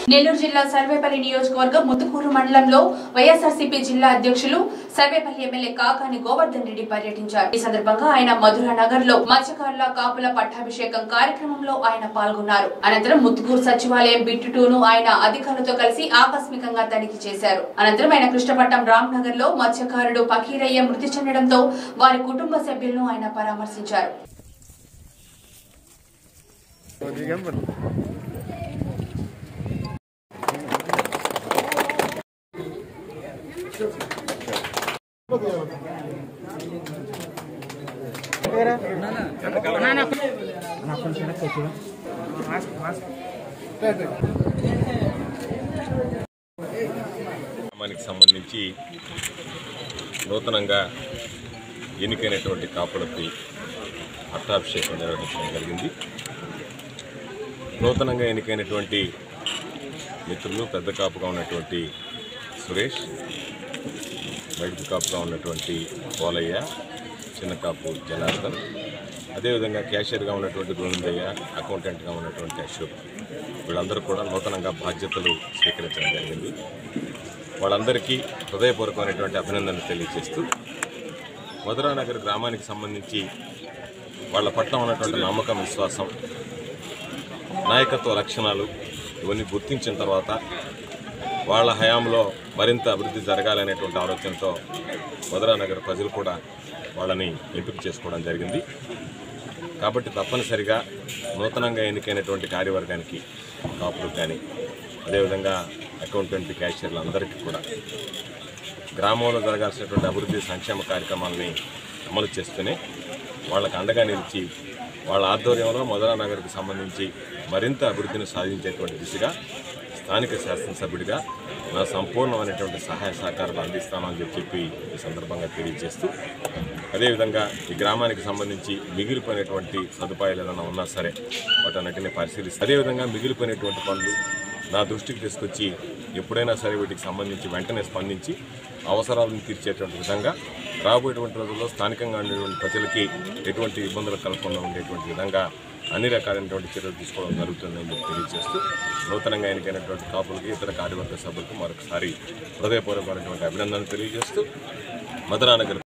నెల్లూరు జిల్లా సర్వేపల్లి నియోజకవర్గం ముత్తుకూరు మండలంలో వైఎస్ఆర్సీపీ జిల్లా అధ్యక్షులు సర్వేపల్లి ఎమ్మెల్యే కాకాని గోవర్ధన్ రెడ్డి పర్యటించారు ఈ సందర్భంగా ఆయన మధుర నగర్ లో మత్స్యకారుల కాపుల పట్టాభిషేకం కార్యక్రమంలో ఆయన పాల్గొన్నారు అనంతరం ముత్తుకూరు సచివాలయం బిట్టు టూను ఆయన అధికారులతో కలిసి ఆకస్మికంగా తనిఖీ చేశారు అనంతరం ఆయన కృష్ణపట్నం రామ్ నగర్ లో మత్స్యకారుడు పకీరయ్య మృతి చెందడంతో వారి కుటుంబ సభ్యులను ఆయన పరామర్శించారు గ్రామానికి సంబంధించి నూతనంగా ఎన్నికైనటువంటి కాపులకి పట్టాభిషేకం నిర్వహించడం జరిగింది నూతనంగా ఎన్నికైనటువంటి మిత్రులు పెద్ద కాపుగా ఉన్నటువంటి సురేష్ బయట కాపుగా ఉన్నటువంటి పోలయ్య చిన్న కాపు జనార్దన్ అదేవిధంగా క్యాషియర్గా ఉన్నటువంటి గోవిందయ్య అకౌంటెంట్గా ఉన్నటువంటి అశోక్ వీళ్ళందరూ కూడా నూతనంగా బాధ్యతలు స్వీకరించడం జరిగింది వాళ్ళందరికీ హృదయపూర్వకమైనటువంటి అభినందనలు తెలియజేస్తూ మధురానగర్ గ్రామానికి సంబంధించి వాళ్ళ పట్ల ఉన్నటువంటి నమ్మకం విశ్వాసం నాయకత్వ లక్షణాలు ఇవన్నీ గుర్తించిన తర్వాత వాళ్ళ హయాంలో మరింత అభివృద్ధి జరగాలనేటువంటి ఆలోచనతో మధురానగర్ ప్రజలు కూడా వాళ్ళని ఎంపిక చేసుకోవడం జరిగింది కాబట్టి తప్పనిసరిగా నూతనంగా ఎన్నికైనటువంటి కార్యవర్గానికి కాపులకు కానీ అదేవిధంగా అకౌంటెంట్ క్యాషియర్లు అందరికీ కూడా గ్రామంలో జరగాల్సినటువంటి అభివృద్ధి సంక్షేమ కార్యక్రమాలని అమలు చేస్తూనే వాళ్ళకి అండగా నిలిచి వాళ్ళ ఆధ్వర్యంలో మధురా నగర్కి సంబంధించి మరింత అభివృద్ధిని సాధించేటువంటి దిశగా స్థానిక శాసనసభ్యుడిగా నా సంపూర్ణమైనటువంటి సహాయ సహకారాలు అందిస్తానని చెప్పి చెప్పి ఈ సందర్భంగా తెలియజేస్తూ అదేవిధంగా ఈ గ్రామానికి సంబంధించి మిగిలిపోయినటువంటి సదుపాయాలు ఏదైనా ఉన్నా సరే వాటన్నిటిని పరిశీలిస్తే అదేవిధంగా మిగిలిపోయినటువంటి పనులు నా దృష్టికి తీసుకొచ్చి ఎప్పుడైనా సరే వీటికి సంబంధించి వెంటనే స్పందించి అవసరాలను తీర్చేటువంటి విధంగా రాబోయేటువంటి రోజుల్లో స్థానికంగా ఉండేటువంటి ప్రజలకి ఎటువంటి ఇబ్బందులు కలగకుండా ఉండేటువంటి విధంగా అన్ని రకాలైనటువంటి చర్యలు తీసుకోవడం జరుగుతుందని చెప్పి తెలియజేస్తూ నూతనంగా ఎన్నికైనటువంటి కాపులకి ఇతర కార్యవర్గ సభ్యులకు మరొకసారి హృదయపూర్వకమైనటువంటి అభినందనలు తెలియజేస్తూ మధురానగర్